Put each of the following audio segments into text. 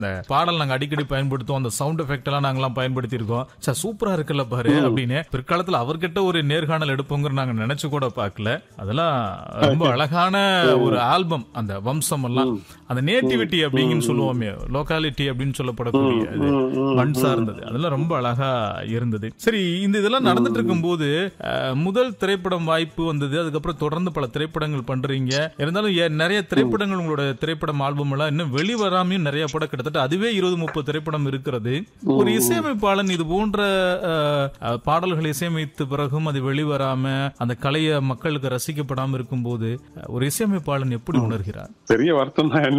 இந்த பாடல் நாங்க அடிக்கடி பயன்படுத்துவோம் அந்த சவுண்ட் எஃபெக்ட் எல்லாம் நாங்கெல்லாம் பயன்படுத்தி இருக்கோம் சார் சூப்பரா இருக்குல்ல பாரு அப்படின்னு பிற்காலத்துல அவர்கிட்ட ஒரு நேர்காணல் எடுப்போங்கிற நாங்க நினைச்சு கூட பார்க்கல அதெல்லாம் ரொம்ப அழகான ஒரு ஆல்பம் அந்த வம்சம் எல்லாம் அந்த நேட்டிவிட்டி அப்படின்னு சொல்லுவோமே லோகாலிட்டி அப்படின்னு சொல்லப்படக்கூடிய இது மண் சார்ந்தது அதெல்லாம் ரொம்ப அழகா இருந்தது சரி இந்த இதெல்லாம் நடந்துட்டு இருக்கும்போது அஹ், முதல் திரைப்படம் வாய்ப்பு வந்தது அதுக்கப்புறம் தொடர்ந்து பல திரைப்படங்கள் பண்றீங்க இருந்தாலும் ஏ- நிறைய திரைப்படங்கள் உங்களோட திரைப்படம் ஆல்பம் எல்லாம் இன்னும் வெளிவராமையும் நிறைய படம் கிட்டத்தட்ட அதுவே இருபது முப்பது திரைப்படம் இருக்கிறது ஒரு இசையமைப்பாளன் இது போன்ற அஹ், அஹ், பாடல்களை இசையமைத்த பிறகும் அது வெளிவராம அந்த கலையை மக்களுக்கு ரசிக்கப்படாம இருக்கும்போது அஹ், ஒரு இசையமைப்பாளன் எப்படி உணர்கிறார் பெரிய வருத்தம் தான் என்ன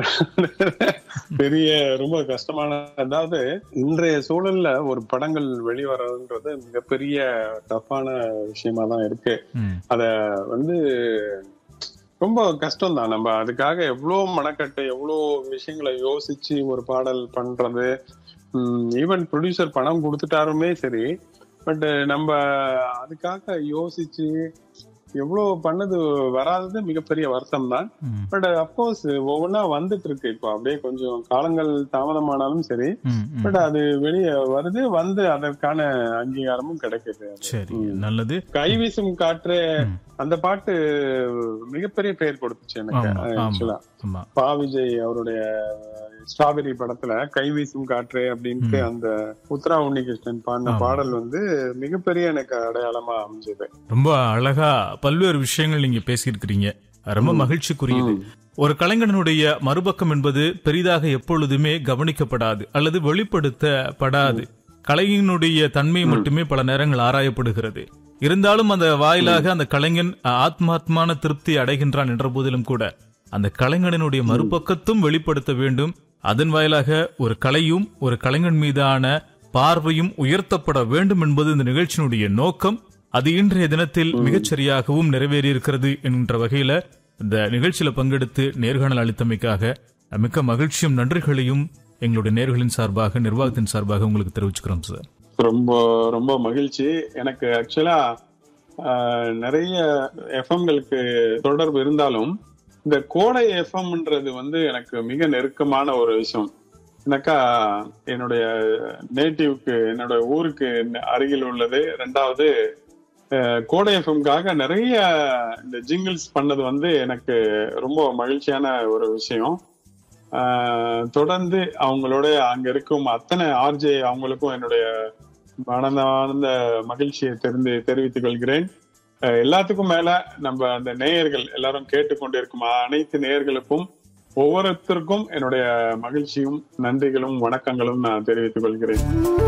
பெரிய ரொம்ப கஷ்டமான அதாவது இன்றைய சூழல்ல ஒரு படங்கள் வெளிவரதுன்றது மிகப்பெரிய டஃப்பான விஷயமா தான் இருக்கு ம், அத வந்து ரொம்ப கஷ்டம் தான் நம்ம அதுக்காக எவ்வளவு மனக்கட்டு எவ்வளவு விஷயங்களை யோசிச்சு ஒரு பாடல் பண்றது ஈவன் ப்ரொடியூசர் பணம் கொடுத்துட்டாருமே சரி பட் நம்ம அதுக்காக யோசிச்சு எவ்வளவு பண்ணது வராதது மிகப்பெரிய வருத்தம் தான் ம், பட் அப்கோர்ஸ் ஒவ்வொன்றா வந்துட்டு இருக்கு இப்போ அப்படியே கொஞ்சம் காலங்கள் தாமதமானாலும் சரி ம், ம். பட் அது வெளியே வருது வந்து அதற்கான அங்கீகாரமும் கிடைக்குது சரி நல்லது கைவீசும் காற்று ம். அந்த பாட்டு மிகப்பெரிய பெயர் கொடுத்துச்சு எனக்கு ஆமா, ஆமா. ஆக்சுவலா ஆமா பா விஜய் அவருடைய ஸ்ட்ராபெரி படத்துல கைவீசும் காற்று அப்படின்ட்டு அந்த உத்ரா உன்னிகிருஷ்ணன் பாடின ஆமா. பாடல் வந்து மிகப்பெரிய எனக்கு அடையாளமா அமைஞ்சது ரொம்ப அழகா பல்வேறு விஷயங்கள் நீங்க பேசியிருக்கிறீங்க ரொம்ப மகிழ்ச்சிக்குரியது ஒரு கலைஞனுடைய மறுபக்கம் என்பது பெரிதாக எப்பொழுதுமே கவனிக்கப்படாது அல்லது வெளிப்படுத்தப்படாது கலைஞனுடைய தன்மை மட்டுமே பல நேரங்கள் ஆராயப்படுகிறது இருந்தாலும் அந்த வாயிலாக அந்த கலைஞன் ஆத்மாத்மான திருப்தி அடைகின்றான் என்ற போதிலும் கூட அந்த கலைஞனினுடைய மறுபக்கத்தும் வெளிப்படுத்த வேண்டும் அதன் வாயிலாக ஒரு கலையும் ஒரு கலைஞன் மீதான பார்வையும் உயர்த்தப்பட வேண்டும் என்பது இந்த நிகழ்ச்சியினுடைய நோக்கம் அது இன்றைய தினத்தில் மிகச்சரியாகவும் நிறைவேறியிருக்கிறது என்கின்ற வகையில இந்த நிகழ்ச்சியில பங்கெடுத்து நேர்காணல் அளித்தமைக்காக மிக்க மகிழ்ச்சியும் நன்றிகளையும் எங்களுடைய நேர்களின் சார்பாக நிர்வாகத்தின் சார்பாக உங்களுக்கு தெரிவிச்சுக்கிறோம் சார் ரொம்ப ரொம்ப மகிழ்ச்சி எனக்கு ஆக்சுவலா நிறைய எஃப்எம்களுக்கு தொடர்பு இருந்தாலும் இந்த கோடை எஃப்எம்ன்றது வந்து எனக்கு மிக நெருக்கமான ஒரு விஷயம் எனக்கா என்னுடைய நேட்டிவ்க்கு என்னோட ஊருக்கு அருகில் உள்ளது ரெண்டாவது அஹ், கோடை எஃப்எம்காக நிறைய இந்த ஜிங்கிள்ஸ் பண்ணது வந்து எனக்கு ரொம்ப மகிழ்ச்சியான ஒரு விஷயம் ஆஹ் தொடர்ந்து அவங்களோட அங்க இருக்கும் அத்தனை ஆர்ஜே அவங்களுக்கும் என்னுடைய மனதார்ந்த மகிழ்ச்சியை தெரிந்து தெரிவித்துக் கொள்கிறேன் அஹ் எல்லாத்துக்கும் மேல நம்ம அந்த நேயர்கள் எல்லாரும் கேட்டுக்கொண்டிருக்கும் அனைத்து நேயர்களுக்கும் ஒவ்வொருத்தருக்கும் என்னுடைய மகிழ்ச்சியும் நன்றிகளும் வணக்கங்களும் நான் தெரிவித்துக் கொள்கிறேன்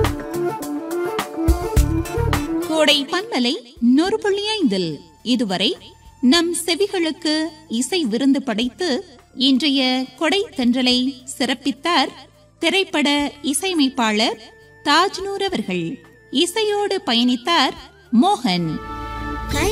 கோடை பன்மலை நூறு புள்ளி ஐந்தில் இதுவரை நம் செவிகளுக்கு இசை விருந்து படைத்து இன்றைய கொடை தென்றலை சிறப்பித்தார் திரைப்பட இசையமைப்பாளர் தாஜ்னூர் அவர்கள் இசையோடு பயணித்தார் மோகன்